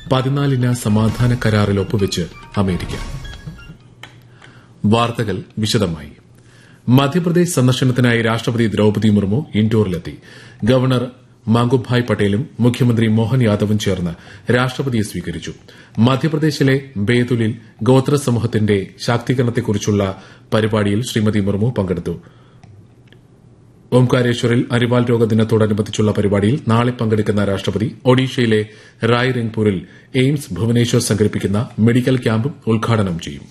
പതിനാലിന സമാധാന കരാറിൽ ഒപ്പുവെച്ച് അമേരിക്ക വാർത്തകൾ വിശദമായി മധ്യപ്രദേശ് സന്ദർശനത്തിനായി രാഷ്ട്രപതി ദ്രൌപതി മുർമു ഇൻഡോറിലെത്തി ഗവർണർ മാംഗുഭായ് പട്ടേലും മുഖ്യമന്ത്രി മോഹൻ യാദവും ചേർന്ന് രാഷ്ട്രപതിയെ സ്വീകരിച്ചു മധ്യപ്രദേശിലെ ബേതുലിൽ ഗോത്ര സമൂഹത്തിന്റെ ശാക്തീകരണത്തെക്കുറിച്ചുള്ള പരിപാടിയിൽ ശ്രീമതി മുർമു പങ്കെടുത്തു ഓംകാരേശ്വറിൽ അരിവാൾ രോഗ ദിനത്തോടനുബന്ധിച്ചുള്ള പരിപാടിയിൽ നാളെ പങ്കെടുക്കുന്ന രാഷ്ട്രപതി ഒഡീഷയിലെ റായ് രംഗ്പൂരിൽ എയിംസ് ഭുവനേശ്വർ സംഘടിപ്പിക്കുന്ന മെഡിക്കൽ ക്യാമ്പും ഉദ്ഘാടനം ചെയ്യും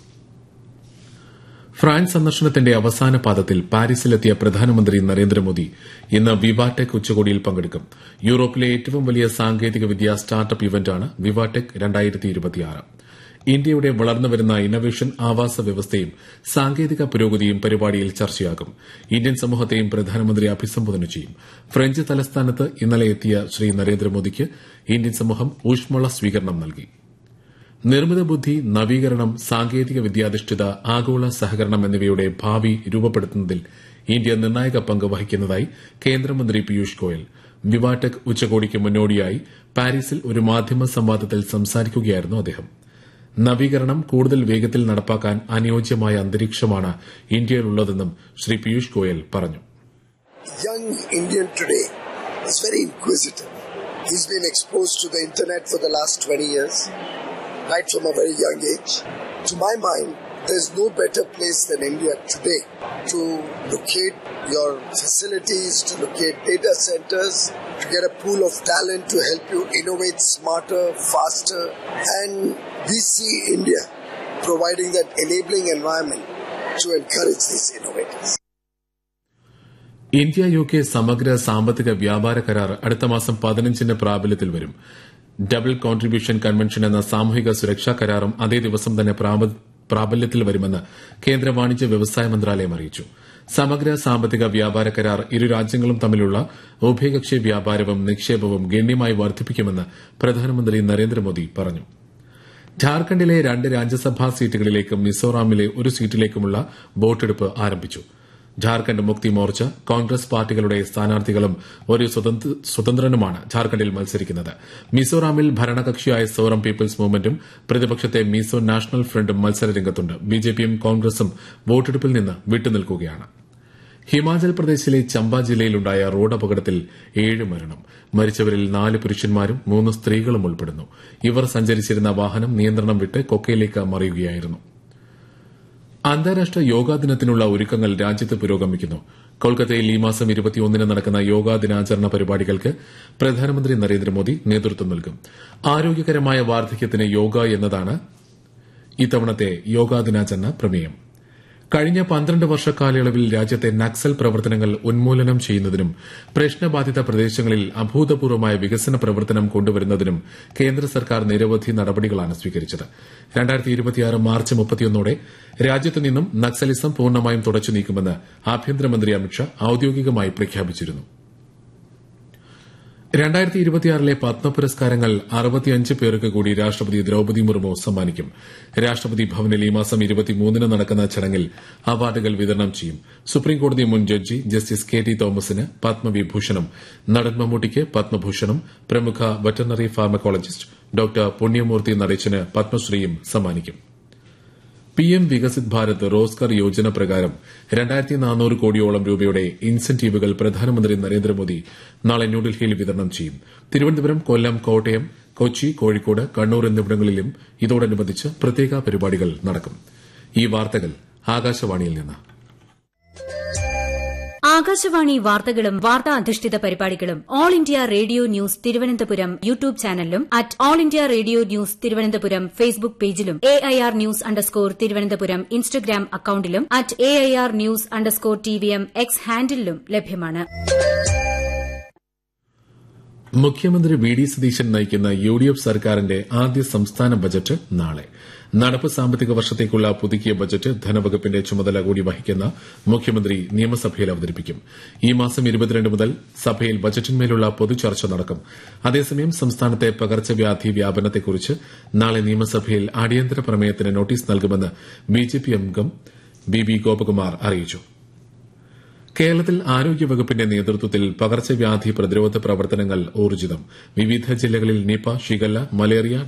ഫ്രാൻസ് സന്ദർശനത്തിന്റെ അവസാന പാദത്തിൽ പാരീസിലെത്തിയ പ്രധാനമന്ത്രി നരേന്ദ്രമോദി ഇന്ന് വിവാടെക് ഉച്ചകോടിയിൽ പങ്കെടുക്കും യൂറോപ്പിലെ ഏറ്റവും വലിയ സാങ്കേതിക വിദ്യാ സ്റ്റാർട്ടപ്പ് ഇവന്റാണ് വിവാടെക് ഇന്ത്യയുടെ വളർന്നുവരുന്ന ഇന്നൊവേഷൻ ആവാസ വ്യവസ്ഥയും സാങ്കേതിക പുരോഗതിയും പരിപാടിയിൽ ചർച്ചയാകും ഇന്ത്യൻ സമൂഹത്തെയും പ്രധാനമന്ത്രി അഭിസംബോധന ചെയ്യും ഫ്രഞ്ച് തലസ്ഥാനത്ത് ഇന്നലെ എത്തിയ ശ്രീ നരേന്ദ്രമോദിക്ക് ഇന്ത്യൻ സമൂഹം ഊഷ്മള സ്വീകരണം നൽകി നിർമ്മിത ബുദ്ധി നവീകരണം സാങ്കേതിക വിദ്യാധിഷ്ഠിത ആഗോള സഹകരണം എന്നിവയുടെ ഭാവി രൂപപ്പെടുത്തുന്നതിൽ ഇന്ത്യ നിർണായക പങ്ക് വഹിക്കുന്നതായി കേന്ദ്രമന്ത്രി പീയൂഷ് ഗോയൽ വിവാടെക് ഉച്ചകോടിക്ക് മുന്നോടിയായി പാരീസിൽ ഒരു മാധ്യമ സംവാദത്തിൽ സംസാരിക്കുകയായിരുന്നു അദ്ദേഹം നവീകരണം കൂടുതൽ വേഗത്തിൽ നടപ്പാക്കാൻ അനുയോജ്യമായ അന്തരീക്ഷമാണ് ഇന്ത്യയിലുള്ളതെന്നും ശ്രീ പീയൂഷ് ഗോയൽ പറഞ്ഞു young Indian today is very inquisitive. He's been exposed to the internet for the last 20 years, right from a very young age. To my mind, there's no better place than India today to locate your facilities, to locate data centers, to get a pool of talent to help you innovate smarter, faster, and we see India providing that enabling environment to encourage these innovators. India U K സമഗ്ര സാമ്പത്തിക വ്യാപാര കരാർ അടുത്ത മാസം പതിനഞ്ചിന് പ്രാബല്യത്തിൽ വരും double contribution convention എന്ന സാമൂഹിക സുരക്ഷാ കരാറും അതേ ദിവസം തന്നെ പ്രാബല്യത്തിൽ വരുമെന്ന് കേന്ദ്ര വാണിജ്യ വ്യവസായ മന്ത്രാലയം അറിയിച്ചു സമഗ്ര സാമ്പത്തിക വ്യാപാര കരാർ ഇരു രാജ്യങ്ങളും തമ്മിലുള്ള ഉഭയകക്ഷി വ്യാപാരവും നിക്ഷേപവും ഗണ്യമായി വർദ്ധിപ്പിക്കുമെന്ന് പ്രധാനമന്ത്രി നരേന്ദ്രമോദി പറഞ്ഞു ഝാർഖണ്ഡിലെ രണ്ട് രാജ്യസഭാ സീറ്റുകളിലേക്കും മിസോറാമിലെ ഒരു സീറ്റിലേക്കുമുള്ള വോട്ടെടുപ്പ് ആരംഭിച്ചു ഝാർഖണ്ഡ് മുക്തി മോർച്ച കോൺഗ്രസ് പാർട്ടികളുടെ സ്ഥാനാർത്ഥികളും ഒരു സ്വതന്ത്രനുമാണ് ഝാർഖണ്ഡിൽ മത്സരിക്കുന്നത് മിസോറാമിൽ ഭരണകക്ഷിയായ സോറം പീപ്പിൾസ് മൂവ്മെന്റും പ്രതിപക്ഷത്തെ മിസോ നാഷണൽ ഫ്രണ്ടും മത്സരരംഗത്തുണ്ട് ബിജെപിയും കോൺഗ്രസും വോട്ടെടുപ്പിൽ നിന്ന് വിട്ടുനിൽക്കുകയാണ് ഹിമാചൽ പ്രദേശിലെ ചമ്പ ജില്ലയിലുണ്ടായ റോഡ് അപകടത്തിൽ ഏഴ് മരണം മരിച്ചവരിൽ നാല് പുരുഷന്മാരും മൂന്ന് സ്ത്രീകളും ഉൾപ്പെടുന്നു ഇവർ സഞ്ചരിച്ചിരുന്ന വാഹനം നിയന്ത്രണം വിട്ട് കൊക്കയിലേക്ക് മറിയുകയായിരുന്നു അന്താരാഷ്ട്ര യോഗാ ദിനത്തിനുള്ള ഒരുക്കങ്ങൾ രാജ്യത്ത് പുരോഗമിക്കുന്നു കൊൽക്കത്തയിൽ ഈ മാസം ഇരുപത്തിയൊന്നിന് നടക്കുന്ന യോഗാ ദിനാചരണ പരിപാടികൾക്ക് പ്രധാനമന്ത്രി നരേന്ദ്രമോദി നേതൃത്വം നൽകും ആരോഗ്യകരമായ വാർദ്ധക്യത്തിന് യോഗ എന്നതാണ് ഇത്തവണത്തെ യോഗാ ദിനാചരണ പ്രമേയം കഴിഞ്ഞ പന്ത്രണ്ട് വർഷ കാലയളവിൽ രാജ്യത്തെ നക്സൽ പ്രവർത്തനങ്ങൾ ഉന്മൂലനം ചെയ്യുന്നതിനും പ്രശ്നബാധിത പ്രദേശങ്ങളിൽ അഭൂതപൂർവമായ വികസന പ്രവർത്തനം കൊണ്ടുവരുന്നതിനും കേന്ദ്ര സർക്കാർ നിരവധി നടപടികളാണ് സ്വീകരിച്ചത് മാർച്ച് മുപ്പത്തിയൊന്നോടെ രാജ്യത്ത് നിന്നും നക്സലിസം പൂർണ്ണമായും തുടച്ചു നീക്കുമെന്ന് ആഭ്യന്തരമന്ത്രി അമിത്ഷാ ഔദ്യോഗികമായി പ്രഖ്യാപിച്ചിരുന്നു രണ്ടായിരത്തി ഇരുപത്തിയാറിലെ പത്മ പുരസ്കാരങ്ങൾ അറുപത്തിയഞ്ച് പേർക്ക് കൂടി രാഷ്ട്രപതി ദ്രൌപതി മുർമു സമ്മാനിക്കും രാഷ്ട്രപതി ഭവനിൽ ഈ മാസം ഇരുപത്തിമൂന്നിന് നടക്കുന്ന ചടങ്ങിൽ അവാർഡുകൾ വിതരണം ചെയ്യും സുപ്രീംകോടതി മുൻ ജഡ്ജി ജസ്റ്റിസ് കെ ടി തോമസിന് പത്മവിഭൂഷണം നടൻ മമ്മൂട്ടിക്ക് പത്മഭൂഷണം പ്രമുഖ വെറ്ററിനറി ഫാർമക്കോളജിസ്റ്റ് ഡോക്ടർ പുണ്യമൂർത്തി നടേശന് പത്മശ്രീയും സമ്മാനിക്കും പിഎം വികസിത് ഭാരത് റോസ്ഗർ യോജന പ്രകാരം രണ്ടായിരത്തി നാനൂറ് കോടിയോളം രൂപയുടെ ഇൻസെന്റീവുകൾ പ്രധാനമന്ത്രി നരേന്ദ്രമോദി നാളെ ന്യൂഡൽഹിയിൽ വിതരണം ചെയ്യും തിരുവനന്തപുരം കൊല്ലം കോട്ടയം കൊച്ചി കോഴിക്കോട് കണ്ണൂർ എന്നിവിടങ്ങളിലും ഇതോടനുബന്ധിച്ച് പ്രത്യേക പരിപാടികൾ നടക്കും ഈ വാർത്തകൾ ആകാശവാണിയിൽ നിന്ന് ആകാശവാണി വാർത്തകളും വാർത്താ അധിഷ്ഠിത പരിപാടികളും all India radio news Thiruvananthapuram YouTube ചാനലിലും at all India radio news Thiruvananthapuram Facebook പേജിലും A I R news underscore Thiruvananthapuram Instagram അക്കൌണ്ടിലും at A I R news underscore T V M X ഹാൻഡിലും ലഭ്യമാണ് മുഖ്യമന്ത്രി വി ഡി സതീശൻ നയിക്കുന്ന യു ഡി എഫ് സർക്കാരിന്റെ ആദ്യ സംസ്ഥാന ബജറ്റ് നാളെ നടപ്പ് സാമ്പത്തിക വർഷത്തേക്കുള്ള പുതുക്കിയ ബജറ്റ് ധനവകുപ്പിന്റെ ചുമതല കൂടി വഹിക്കുന്ന മുഖ്യമന്ത്രി നിയമസഭയിൽ അവതരിപ്പിക്കും ഈ മാസം ഇരുപത്തിരണ്ട് മുതൽ സഭയിൽ ബജറ്റിന്മേലുള്ള പൊതുചർച്ച നടക്കും അതേസമയം സംസ്ഥാനത്തെ പകർച്ചവ്യാധി വ്യാപനത്തെക്കുറിച്ച് നാളെ നിയമസഭയിൽ അടിയന്തര പ്രമേയത്തിന് നോട്ടീസ് നൽകുമെന്ന് ബിജെപി അംഗം ബി ബി ഗോപകുമാർ അറിയിച്ചു കേരളത്തിൽ ആരോഗ്യവകുപ്പിന്റെ നേതൃത്വത്തിൽ പകർച്ചവ്യാധി പ്രതിരോധ പ്രവർത്തനങ്ങൾ ഊർജിതം വിവിധ ജില്ലകളിൽ നിപ ഷിഗല്ല മലേറിയ